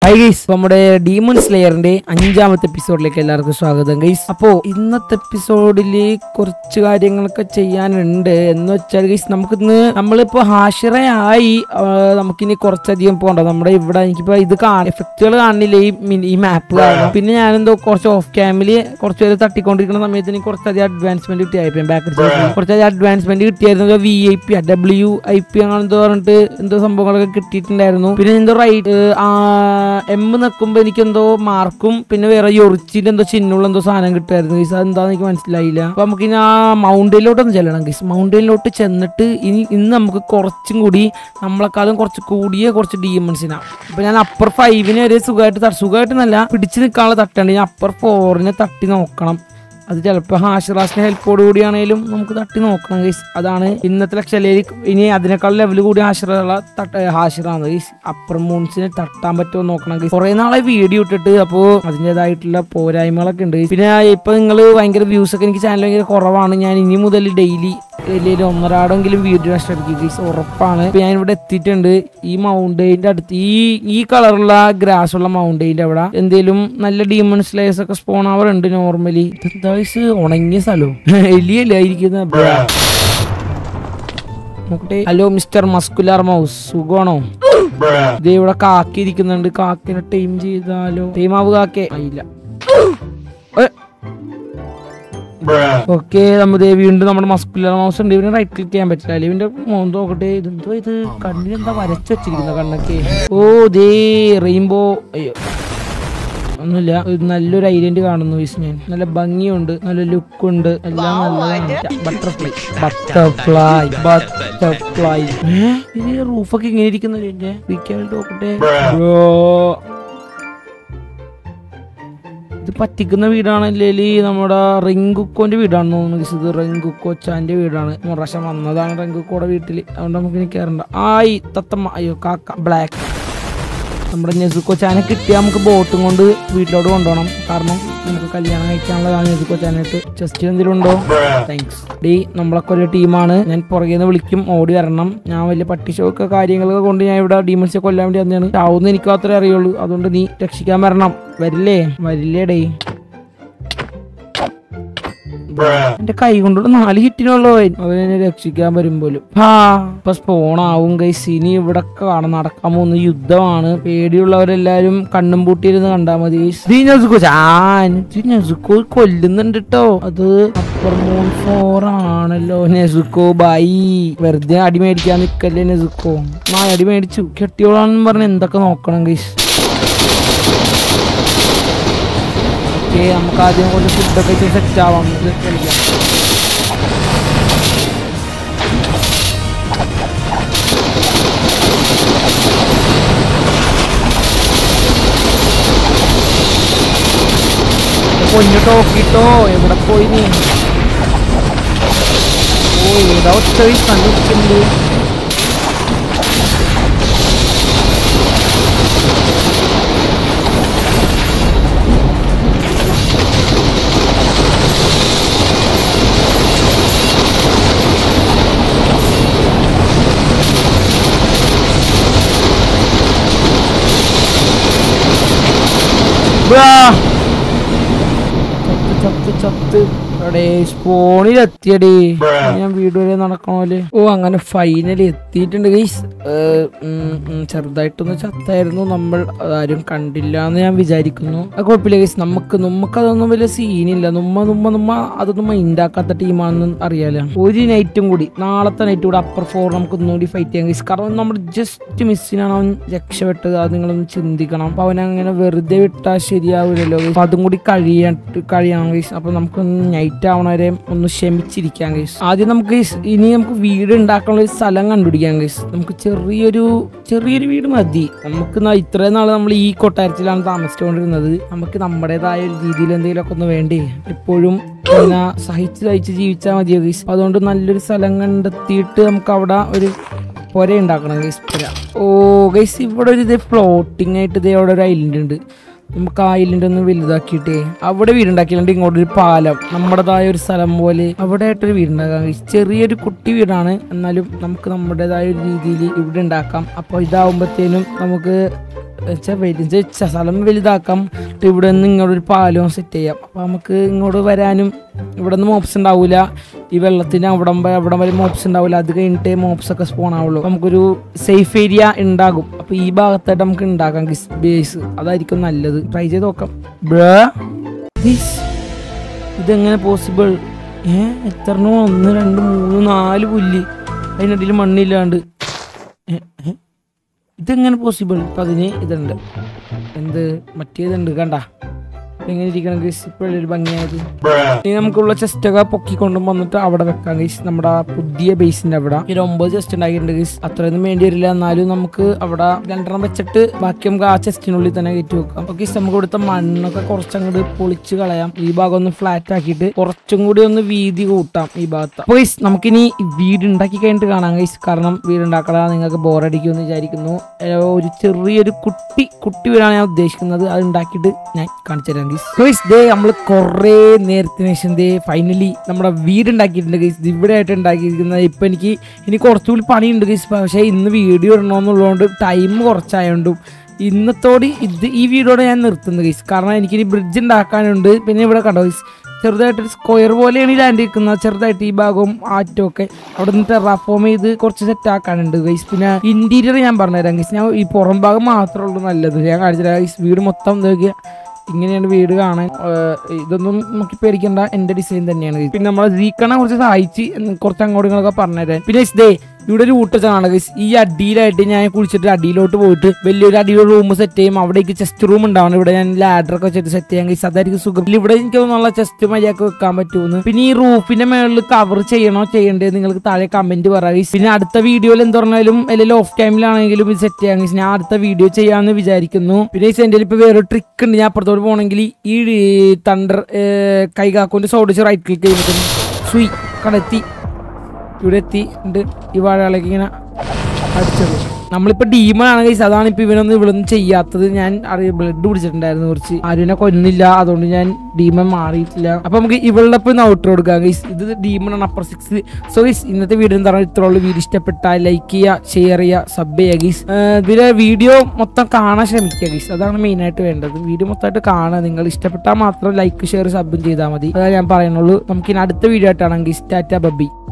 High guys നമ്മുടെ demon സ്ലെയറിന്റെ അഞ്ചാമത്തെ എപ്പിസോഡിലേക്ക് എല്ലാവർക്കും സ്വാഗതം ഗൈസ് അപ്പോ ഇന്നത്തെ എപ്പിസോഡിൽ കുറച്ച് കാര്യങ്ങളൊക്കെ ചെയ്യാനുണ്ട് എന്ന് വെച്ചാൽ ഗൈസ് നമുക്കിന്ന് നമ്മളിപ്പോ ഹാഷിറയായി ആ, നമുക്കിനി കുറച്ചധികം പോകണ്ട നമ്മുടെ ഇവിടെ എനിക്കിപ്പോ ഇത് എഫക്റ്റുകൾ കാണില്ല ഈ മിനി- ഈ മാപ്പ് കാണാം പിന്നെ ഞാനെന്തോ കുറച്ച് ഓഫ് ക്യാമില് കുറച്ച് പേര് തട്ടിക്കൊണ്ടിരിക്കുന്ന സമയത്ത് എനിക്ക് കുറച്ചധികം അഡ്വാൻസ്മെന്റ് കിട്ടിയായിരുന്നു ബാക്ക് കുറച്ചധികം അഡ്വാൻസ്മെന്റ് കിട്ടിയായിരുന്നു V I P W I P അങ്ങനെ എന്തോ പറഞ്ഞിട്ട് എന്തോ സംഭവങ്ങളൊക്കെ കിട്ടിയിട്ടുണ്ടായിരുന്നു പിന്നെ എന്തോ റൈറ്റ് എം നിൽക്കുമ്പോ എനിക്ക് എന്തോ മാർക്കും പിന്നെ വേറെ യൊറിച്ചിന്റെ എന്തോ ചിഹ്നമുള്ള എന്തോ സാധനം കിട്ടുമായിരുന്നു ഗൈസ് അതെന്താന്ന് എനിക്ക് മനസ്സിലായില്ല അപ്പൊ നമുക്ക് ഇനി ആ മൗണ്ടനിലോട്ടൊന്ന് ചെല്ലണം ഗൈസ് മൗണ്ടനിലോട്ട് ചെന്നിട്ട് ഇനി ഇന്ന് നമുക്ക് കുറച്ചും കൂടി നമ്മളെക്കാളും കുറച്ച് കൂടിയ കുറച്ച് ഡീമൺസിനാണ് ഇപ്പൊ ഞാൻ അപ്പർ ഫൈവിന് വരെ സുഖമായിട്ട് ത- സുഖമായിട്ടെന്നല്ല പിടിച്ചു നിൽക്കാനുള്ള തട്ടുണ്ട് ഞാൻ അപ്പർ ഫോറിനെ തട്ടി നോക്കണം അത് ചിലപ്പോൾ ഹാഷിറാസിന്റെ ഹെൽപ്പോട് കൂടിയാണെങ്കിലും നമുക്ക് തട്ടി നോക്കണം ഗൈസ് അതാണ് ഇന്നത്തെ ലക്ഷലേരി ഇനി അതിനേക്കാൾ ലെവൽ കൂടി ഹാഷിറുള്ള തട്ട ഹാഷിറാണ് ഗൈസ് അപ്പർ മൂൺസിനെ തട്ടാൻ പറ്റുമോ എന്ന് നോക്കണം ഗൈസ് കുറെ നാളെ വീഡിയോ ഇട്ടിട്ട് അപ്പോൾ അതിൻ്റെതായിട്ടുള്ള പോരായ്മകളൊക്കെ ഉണ്ട് പിന്നെ ഇപ്പൊ നിങ്ങൾ ഭയങ്കര വ്യൂസ് ഒക്കെ എനിക്ക് ചാനൽ ഭയങ്കര കുറവാണ് ഞാൻ ഇനി മുതൽ ഡെയിലി ഡെയിലി ഒന്നരാടെങ്കിലും വീഡിയോ നഷ്ടപ്പെടുക്കും ഗൈസ് ഉറപ്പാണ് ഇപ്പൊ ഞാൻ ഇവിടെ എത്തിയിട്ടുണ്ട് ഈ മൗണ്ടെയിന്റെ അടുത്ത് ഈ ഈ കളറുള്ള ഗ്രാസ് ഉള്ള മൗണ്ടെയിന്റെ അവിടെ എന്തേലും നല്ല ഡീമൺ സ്ലേസ് ഒക്കെ സ്പോൺ ആവാറുണ്ട് നോർമലി ഇതെന്താ വയസ്സ് ഉണങ്ങിയ സ്ഥലവും എലിയല്ലേ ഇരിക്കുന്ന നോക്കട്ടെ ഹലോ മിസ്റ്റർ മസ്കുലാർ മൗസ് സുഖമാണോ ഇത് ഇവിടെ കാക്കി ഇരിക്കുന്നുണ്ട് കാക്കിനെ ടൈം ചെയ്താലോ ടൈം ആവ് കാക്കേ ആയില്ല ഓക്കെ നമ്മൾ വീണ്ടും നമ്മുടെ മസ്കുലർ മൗസ് ഉണ്ട് ഇവന് റൈറ്റ് ക്ലിക്ക് ചെയ്യാൻ പറ്റില്ല അല്ലെ ഇവന്റെ മോന്ത് നോക്കട്ടെ ഇതെന്തോ ഇത് കണ്ണിന് എന്താ വരച്ചു വെച്ചിരിക്കുന്ന കണ്ണൊക്കെ ഓ ദേ റെയിൻബോ അയ്യോ ഒന്നുമില്ല ഒരു നല്ലൊരു ഐലൻഡ് കാണുന്നു വിസ് ഞാൻ നല്ല ഭംഗിയുണ്ട് നല്ല ലുക്ക് ഉണ്ട് എല്ലാം നല്ലതാണ് ബട്ടർഫ്ലൈ ബട്ടർഫ്ലൈ ബട്ടർഫ്ലൈ ഇത് റൂഫൊക്കെ ഇങ്ങനെ ഇരിക്കുന്നില്ല എന്റെ വീക്കായിട്ട് നോക്കട്ടെ ബ്രോ ഇത് പറ്റിക്കുന്ന വീടാണല്ലേ നമ്മുടെ റിങ്കുക്കോന്റെ വീടാണെന്ന് തോന്നുന്നു guys. ഇത് റിങ്കുക്കോ ചാന്റെ വീടാണ് ഒരു പ്രാവശ്യം വന്നതാണ് റിങ്കുക്കോടെ വീട്ടിൽ അതുകൊണ്ട് നമുക്ക് ഇനി കയറണ്ട ആയി തത്തമ്മ അയ്യോ കാക്ക ബ്ലാക്ക് നമ്മുടെ നെസുക്കോ ചാനെ കിട്ടിയാൽ നമുക്ക് ബോട്ടും കൊണ്ട് വീട്ടിലോട്ട് കൊണ്ടുപോകണം കാരണം നമുക്ക് കല്യാണം കഴിക്കാനുള്ളതാണ് നെസുക്കോ ചാനായിട്ട് ചെസ്റ്റ് എന്തെങ്കിലും ഉണ്ടോ താങ്ക്സ് ഡി നമ്മളൊക്കെ ഒരു ടീമാണ് ഞാൻ പുറകെ നിന്ന് വിളിക്കും ഓടി വരണം ഞാൻ വലിയ പട്ടിഷോക്ക് കാര്യങ്ങളൊക്കെ കൊണ്ട് ഞാൻ ഇവിടെ ഡീമൻസിനെ കൊല്ലാൻ വേണ്ടി വന്നതാണ് ചാവുന്ന എനിക്ക് മാത്രമേ അറിയുള്ളൂ അതുകൊണ്ട് നീ രക്ഷിക്കാൻ വരണം വരില്ലേ വരില്ലേ ഡേ എന്റെ കൈ കൊണ്ടുള്ള നാല് ഹിറ്റിനുള്ളൂ അവനെ രക്ഷിക്കാൻ വരും പോലും ഹാ ഇപ്പൊ സ്പോണാവും ഗൈസ് ഇനി ഇവിടെ കാണാൻ നടക്കാൻ പോകുന്ന യുദ്ധമാണ് പേടിയുള്ളവരെല്ലാരും കണ്ണും പൂട്ടിയിരുന്ന് കണ്ടാ മതി guys. ദീ നെസുക്കോ ചാൻ ദീ നെസുക്കോ കൊല്ലുന്നുണ്ട് കേട്ടോ അത് അപ്പർ മൂൺ ഫോർ ആണല്ലോ നെസുക്കോ ബൈ വെറുതെ അടി മേടിക്കാൻ നിക്കല്ലേ നെസുക്കോ ആ അടി മേടിച്ചു കെട്ടിയോളാണെന്ന് പറഞ്ഞ് എന്തൊക്കെ നോക്കണം ഗൈസ് ഓക്കെ നമുക്ക് ആദ്യം കുറച്ച് ഫുഡൊക്കെ വെച്ച് സെറ്റ് ആവാം ഇത് കളിക്കാം പൊന്നു ടോക്കിട്ടോ എവിടെ പോയി നീ ഓ ഏതാ ഒറ്റ കണ്ടിരിക്കുന്നത് ബ്രാ. ചത്ത് ചത്ത് ചത്ത് എടേ സ്പോണിലെത്തിയടേ ഞാൻ വീട് വരെ നടക്കണോല് ഓ അങ്ങനെ ഫൈനലി എത്തിയിട്ടുണ്ട് ഗൈസ് ചെറുതായിട്ടൊന്ന് ചത്തായിരുന്നു നമ്മൾ ആരും കണ്ടില്ല എന്ന് ഞാൻ വിചാരിക്കുന്നു അത് കുഴപ്പമില്ല ഗൈസ് നമുക്ക് നമുക്ക് അതൊന്നും വലിയ സീനില്ല നമ്മ നമ്മ നമ്മ അതൊന്നും മൈൻഡാക്കാത്ത ടീമാണെന്ന് അറിയാലോ ഒരു നൈറ്റും കൂടി നാളത്തെ നൈറ്റ് കൂടി അപ്പർ ഫോർ നമുക്ക് ഒന്നുകൂടി ഫൈറ്റ് ചെയ്യാം ഗൈസ് കാരണം നമ്മൾ ജസ്റ്റ് മിസ്സിനാണ് അവൻ രക്ഷപ്പെട്ടത് അത് നിങ്ങളൊന്ന് ചിന്തിക്കണം അപ്പൊ അവൻ അങ്ങനെ വെറുതെ വിട്ടാൽ ശരിയാവില്ലല്ലോ guys. അപ്പൊ അതും കൂടി കഴിയാട്ട് കഴിയണം ഗൈസ് അപ്പൊ നമുക്കൊന്ന് നൈറ്റ് ആവണവരെ ഒന്ന് ക്ഷമിച്ചിരിക്കാം ഗൈസ് ആദ്യം നമുക്ക് guys ഇനി നമുക്ക് വീട് ഉണ്ടാക്കാനുള്ള ഒരു സ്ഥലം കണ്ടുപിടിക്കാം ഗൈസ് നമുക്ക് ചെറിയൊരു ചെറിയൊരു വീട് മതി നമുക്ക് ന- ഇത്രയും നാൾ നമ്മൾ ഈ കൊട്ടാരത്തിലാണ് താമസിച്ചുകൊണ്ടിരുന്നത് നമുക്ക് നമ്മുടേതായ ഒരു രീതിയിൽ എന്തെങ്കിലുമൊക്കെ ഒന്ന് വേണ്ടേ എപ്പോഴും ഇങ്ങനെ സഹിച്ച് സഹിച്ച് ജീവിച്ചാൽ മതിയോ ഗൈസ് അതുകൊണ്ട് നല്ലൊരു സ്ഥലം കണ്ടെത്തിയിട്ട് നമുക്ക് അവിടെ ഒരു പുര ഉണ്ടാക്കണം ഗൈസ് പുര ഓ ഗൈസ് ഇവിടെ ഒരു ഇത് ഫ്ലോട്ടിംഗ് ആയിട്ട് ഇതേ അവിടെ ഒരു ഐലൻഡ് ഉണ്ട് നമുക്ക് ആയിലിന്റെ ഒന്ന് വലുതാക്കിയിട്ടേ അവിടെ വീടുണ്ടാക്കിയിട്ടുണ്ട് ഇങ്ങോട്ട് ഒരു പാലം നമ്മുടേതായ ഒരു സ്ഥലം പോലെ അവിടെ ആയിട്ടൊരു വീടുണ്ടാക്കാം guys. ചെറിയൊരു കുട്ടി വീടാണ് എന്നാലും നമുക്ക് നമ്മുടേതായ ഒരു രീതിയിൽ ഇവിടെ ഉണ്ടാക്കാം അപ്പോൾ ഇതാവുമ്പോഴത്തേനും നമുക്ക് വെച്ചാൽ വലുത് സ്ഥലം വലുതാക്കാം എന്നിട്ട് ഇവിടെ നിന്ന് ഇങ്ങോട്ട് ഒരു പാലവും സെറ്റ് ചെയ്യാം അപ്പോൾ നമുക്ക് ഇങ്ങോട്ട് വരാനും ഇവിടെ നിന്ന് മോപ്സ് ഉണ്ടാവില്ല ഈ വെള്ളത്തിന് അവിടെ അവിടെ വരെ മോപ്സ് ഉണ്ടാവില്ല അത് കഴിഞ്ഞിട്ട് മോപ്സ് ഒക്കെ സ്പോൺ ആവുള്ളൂ നമുക്കൊരു സേഫ് ഏരിയ ഉണ്ടാകും അപ്പോൾ ഈ ഭാഗത്തായിട്ട് നമുക്ക് ഉണ്ടാക്കാം ബേസ് അതായിരിക്കും നല്ലത് ട്രൈ ചെയ്ത് നോക്കാം ബ്രോ ഇതെങ്ങനെ പോസിബിൾ ഏ എത്രണ്ണോ ഒന്ന് രണ്ട് മൂന്ന് നാല് പുല്ല് അതിനിടയിൽ മണ്ണില്ലാണ്ട് ഏ, ഏ? ഇതെങ്ങനെ പോസിബിൾ അപ്പം അതിന് ഇതുണ്ട് എന്ത് മറ്റേതുണ്ട് കണ്ട എങ്ങനെ ഇരിക്കണം ഗൈസ് ഇപ്പോഴൊരു ഭംഗിയായത് ഇനി നമുക്കുള്ള ചെസ്റ്റ് ഒക്കെ പൊക്കിക്കൊണ്ടും വന്നിട്ട് അവിടെ വെക്കാം ഗൈസ് നമ്മുടെ ആ പുതിയ ബേസിന്റെ അവിടെ ഒരു ഒമ്പത് ചെസ്റ്റ് ഉണ്ടാക്കിയിട്ടുണ്ട് ഗൈസ് അത്രയൊന്നും വേണ്ടി വരില്ല എന്നാലും നമുക്ക് അവിടെ രണ്ടെണ്ണം വെച്ചിട്ട് ബാക്കി നമുക്ക് ആ ചെസ്റ്റിനുള്ളിൽ തന്നെ കയറ്റി വെക്കാം ഓക്കെ നമുക്ക് ഇവിടുത്തെ മണ്ണൊക്കെ കുറച്ചങ്ങോട്ട് പൊളിച്ച് കളയാം ഈ ഭാഗം ഒന്ന് ഫ്ലാറ്റ് ആക്കിയിട്ട് കുറച്ചും കൂടി ഒന്ന് വീതി കൂട്ടാം ഈ ഭാഗത്ത് അപ്പോൾ ഗൈസ് നമുക്കിനി ഈ വീട് ഉണ്ടാക്കി കഴിഞ്ഞിട്ട് കാണാം ഗൈസ് കാരണം വീട് ഉണ്ടാക്കണ നിങ്ങൾക്ക് ബോറടിക്കുമെന്ന് വിചാരിക്കുന്നു ഏ, ഒരു ചെറിയൊരു കുട്ടി കുട്ടി വീടാണ് ഞാൻ ഉദ്ദേശിക്കുന്നത് അത് ഉണ്ടാക്കിയിട്ട് ഞാൻ കാണിച്ചു തരാം ഗൈസ് ഗൈസ് ദേ നമ്മൾ കുറേ നേരത്തിന് ശേഷം ദേ ഫൈനലി നമ്മുടെ വീട് ഉണ്ടാക്കിയിട്ടുണ്ട് ഗൈസ് ഇവിടെ ആയിട്ട് ഉണ്ടാക്കിയിരിക്കുന്നത് ഇപ്പൊ എനിക്ക് ഇനി കുറച്ചുകൂടി പണിയുണ്ട് ഗൈസ് പക്ഷേ ഇന്ന് വീഡിയോ ഇടണമെന്നുള്ളതുകൊണ്ട് ടൈം കുറച്ചായതുകൊണ്ടും ഇന്നത്തോടെ ഇത് ഈ വീഡിയോടെ ഞാൻ നിർത്തുന്നു ഗൈസ് കാരണം എനിക്കിനി ബ്രിഡ്ജ് ഉണ്ടാക്കാനുണ്ട് പിന്നെ ഇവിടെ കണ്ടോ ഗൈസ് ചെറുതായിട്ട് സ്ക്വയർ പോലെയാണ് ഈ ലാൻഡ് നിൽക്കുന്നത് ചെറുതായിട്ട് ഈ ഭാഗവും ആറ്റും ഒക്കെ അവിടെ നിന്ന് ടെറാഫോം ചെയ്ത് കുറച്ച് സെറ്റ് ആക്കാനുണ്ട് ഗൈസ് പിന്നെ ഇന്റീരിയർ ഞാൻ പറഞ്ഞുതരാം ഗൈസ് ഞാൻ ഈ പുറം ഭാഗം മാത്രമേ ഉള്ളൂ നല്ലത് ഞാൻ കാണിച്ചുതരാം ഗൈസ് വീട് മൊത്തം നോക്കിയ ഇങ്ങനെയാണ് വീട് കാണാൻ ഏഹ് ഇതൊന്നും നമുക്ക് പേടിക്കേണ്ട എന്റെ ഡിസൈൻ തന്നെയാണ് ഇത്. പിന്നെ നമ്മളെ ജീക്കണ കുറച്ച് സഹായിച്ച് എന്ന് കുറച്ച് അങ്ങോട്ടും ഇങ്ങോട്ടൊക്കെ പറഞ്ഞുതരാൻ പിന്നെ ഇതേ ഇവിടെ ഒരു ഊട്ടച്ചാണ് ഗൈസ് ഈ അടിയിലായിട്ട് ഞാൻ കുളിച്ചിട്ട് അടിയിലോട്ട് പോയിട്ട് വലിയൊരു അടിയിലൊരു റൂം സെറ്റ് ചെയ്യും അവിടേക്ക് ചെസ്റ്റ് റൂം ഉണ്ടാവണം ഇവിടെ ഞാൻ ലാഡർ ഒക്കെ വെച്ചിട്ട് സെറ്റ് ചെയ്യാൻ ഗൈസ് അതായിരിക്കും സുഖം ഇതിൽ ഇവിടെ എനിക്ക് തോന്നുന്നുള്ള ചെസ്റ്റ് മര്യാദക്ക് വെക്കാൻ പറ്റുമെന്ന് പിന്നെ ഈ റൂഫിന്റെ മേളിൽ കവർ ചെയ്യണോ ചെയ്യണ്ടേ നിങ്ങൾക്ക് താഴെ കമന്റ് പറയാം guys. പിന്നെ അടുത്ത വീഡിയോയിൽ എന്ത് പറഞ്ഞാലും അല്ലെങ്കിൽ ഓഫ് ടൈമിലാണെങ്കിലും ഇത് സെറ്റ് ചെയ്യാൻ guys. ഞാൻ അടുത്ത വീഡിയോ ചെയ്യാമെന്ന് വിചാരിക്കുന്നു പിന്നെ ഈ സെന്റിൽ ഇപ്പൊ വേറൊരു ട്രിക്ക് ഉണ്ട് ഞാൻ അപ്പുറത്തോട്ട് പോകണമെങ്കിൽ ഈ തണ്ടർ കൈകാക്കൊണ്ട് സോഡിച്ച് റൈറ്റ് ക്ലിക്ക് ചെയ്യുമ്പോൾ സുയി കടെത്തി ഇവിടെ എത്തി ഉണ്ട് ഈ വാഴകളൊക്കെ ഇങ്ങനെ അടിച്ചത് നമ്മളിപ്പോ ഡീമണാണ് ഗൈസ് അതാണ് ഇപ്പൊ ഇവനൊന്നും ഇവിടൊന്നും ചെയ്യാത്തത് ഞാൻ അറിയ ബ്ലഡ് പിടിച്ചിട്ടുണ്ടായിരുന്നു കുറച്ച് ആരുവിനെ കൊല്ലുന്നില്ല അതുകൊണ്ട് ഞാൻ ഡീമൺ മാറിയിട്ടില്ല അപ്പൊ നമുക്ക് ഇവളുടെ ഇപ്പൊ ഔട്ടർ കൊടുക്കാം ഗൈസ് ഇത് ഡീമണാണ് അപ്പർ സിക്സ് സോ ഗൈസ് ഇന്നത്തെ വീഡിയോ എന്താ പറയുക ഇത്രയുള്ള വീഡിയോ ഇഷ്ടപ്പെട്ടാൽ ലൈക്ക് ചെയ്യുക ഷെയർ ചെയ്യുക സബ് ചെയ്യുക ഗൈസ് ഇതിലെ വീഡിയോ മൊത്തം കാണാൻ ശ്രമിക്കുക ഗൈസ് അതാണ് മെയിൻ ആയിട്ട് വേണ്ടത് വീഡിയോ മൊത്തമായിട്ട് കാണുക നിങ്ങൾ ഇഷ്ടപ്പെട്ടാൽ മാത്രം ലൈക്ക് ഷെയർ സബും ചെയ്താൽ മതി അതാണ് ഞാൻ പറയുന്നുള്ളൂ നമുക്ക് ഇനി അടുത്ത വീഡിയോ ആയിട്ടാണ് ഗൈസ് ടാറ്റ ബബി